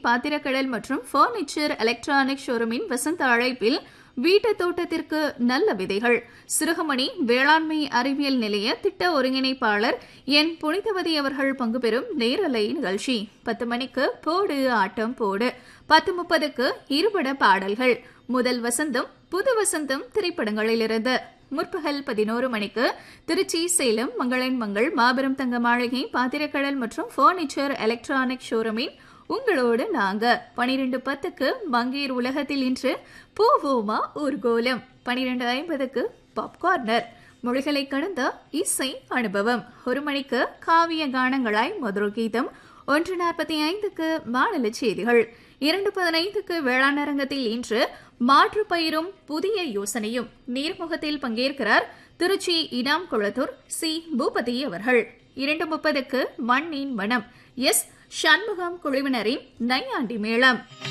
பாத்திரக்கடல் மற்றும் furniture electronic ஷோரூமின் வசந்த அழைப்பில் வீட்டு தோட்டத்திற்கு நல்ல விதைகள் சிறுகமணி வேளாண்மை அறிவியல் நிலைய திட்ட ஒருங்கிணைப்பாளர் என் புனிதவதி அவர்கள் பங்கு பெறும் நேரலை நிகழ்ச்சி பத்து மணிக்கு போடு ஆட்டம் போடு பத்து முப்பதுக்கு இருபட பாடல்கள் முதல் வசந்தம் புது வசந்தம் திரைப்படங்களிலிருந்து முற்பகல் பதினோரு மணிக்கு திருச்சி சேலம் மங்களன் மங்கள் மாபெரும் தங்க மாளிகை பாத்திரக்கடல் மற்றும் பர்னிச்சர் எலக்ட்ரானிக் ஷோரூமின் உங்களோடு நாங்க பனிரெண்டு பத்துக்கு மங்கேர் உலகத்தில் இன்று பூவோமா ஊர்கோலம் பனிரெண்டு ஐம்பதுக்கு பாப்கார்னர் மொழிகளை கடந்த இசை அனுபவம் ஒரு மணிக்கு காவிய கானங்களாய் மதுர கீதம் ஒன்று நாற்பத்தி ஐந்துக்கு மாநில செய்திகள் இரண்டு பதினைந்துக்கு வேளாண் அரங்கத்தில் இன்று மாற்று பயிரும் புதிய யோசனையும் நீர்முகத்தில் பங்கேற்கிறார் திருச்சி இனாம் குளத்தூர் சி பூபதி அவர்கள் இரண்டு முப்பதுக்கு மண்ணின் மனம் எஸ் சண்முகம் குழுவினரின் நையாண்டி மேளம்